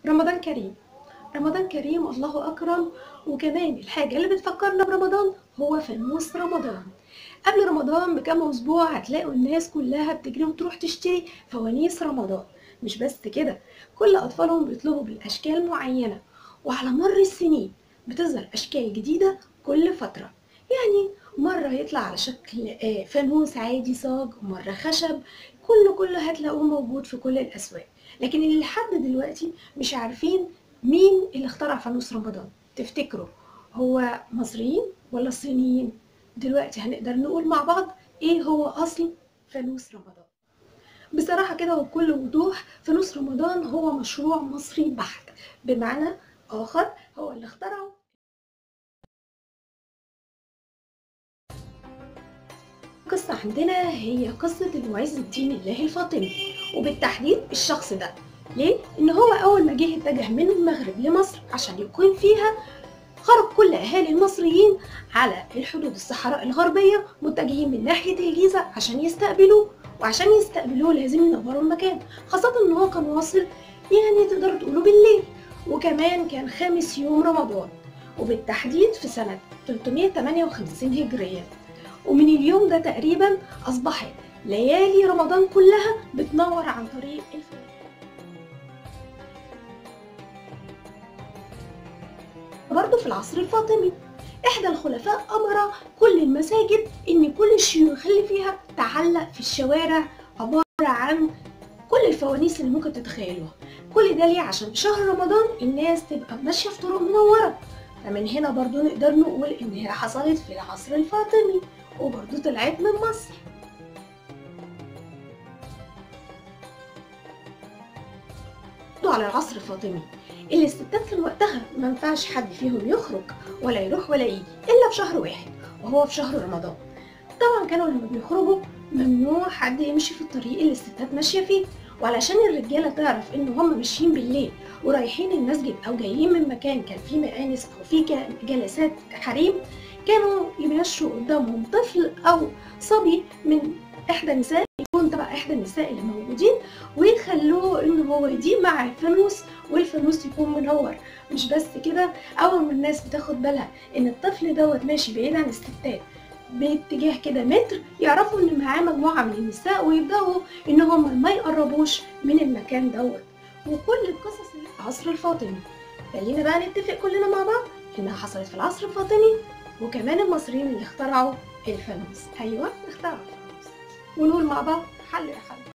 رمضان كريم رمضان كريم الله أكرم وكمان الحاجة اللي بتفكرنا برمضان هو فانوس رمضان قبل رمضان بكام أسبوع هتلاقوا الناس كلها بتجري وتروح تشتري فوانيس رمضان مش بس كده كل أطفالهم بيطلبوا بالأشكال معينة وعلى مر السنين بتظهر أشكال جديدة كل فترة يعني مرة يطلع على شكل آه، فانوس عادي صاج ومرة خشب كله كله هتلاقوه موجود في كل الأسواق لكن اللي لحد دلوقتي مش عارفين مين اللي اخترع فانوس رمضان تفتكروا هو مصريين ولا صينيين دلوقتي هنقدر نقول مع بعض ايه هو اصل فانوس رمضان بصراحة كده وبكل وضوح فانوس رمضان هو مشروع مصري بحت بمعنى آخر هو اللي اخترعه القصة عندنا هي قصة المعز الدين الله الفاطمي وبالتحديد الشخص ده ليه؟ إن هو أول ما جه اتجه من المغرب لمصر عشان يقيم فيها خرج كل أهالي المصريين على الحدود الصحراء الغربية متجهين من ناحية الجيزة عشان يستقبلوه وعشان يستقبلوه لازم ينوروا المكان خاصة إن هو كان واصل يعني تقدروا تقولوا بالليل وكمان كان خامس يوم رمضان وبالتحديد في سنة 358 هجرية ومن اليوم ده تقريبا أصبحت ليالي رمضان كلها بتنور عن طريق الفانوس برضه في العصر الفاطمي إحدى الخلفاء أمر كل المساجد إن كل الشيوخ اللي فيها تعلق في الشوارع عبارة عن كل الفوانيس اللي ممكن تتخيلوها كل ده ليه عشان في شهر رمضان الناس تبقى ماشية في طرق منورة فمن هنا برضو نقدر نقول إن هي حصلت في العصر الفاطمي وبرضو طلعت من مصر برضو على العصر الفاطمي اللي الستات كان وقتها ما ينفعش حد فيهم يخرج ولا يروح ولا يجي الا في شهر واحد وهو في شهر رمضان طبعا كانوا لما بيخرجوا ممنوع حد يمشي في الطريق اللي الستات ماشيه فيه وعلشان الرجاله تعرف ان هم ماشيين بالليل ورايحين المسجد او جايين من مكان كان فيه مآنس او فيه ك- جلسات حريم كانوا يمشوا قدامهم طفل او صبي من احدى النساء يكون تبع احدى النساء اللي موجودين ويخلوه ان هو يديم مع الفانوس والفانوس يكون منور مش بس كده اول ما الناس بتاخد بالها ان الطفل دوت ماشي بعيد عن الستات باتجاه كده متر يعرفوا ان معاه مجموعه من النساء ويبداوا ان هم ما يقربوش من المكان دوت وكل القصص اللي في العصر الفاطمي خلينا بقى نتفق كلنا مع بعض انها حصلت في العصر الفاطمي وكمان المصريين اللي اخترعوا الفانوس ايوه اخترعوا الفانوس ونقول مع بعض حل يا حل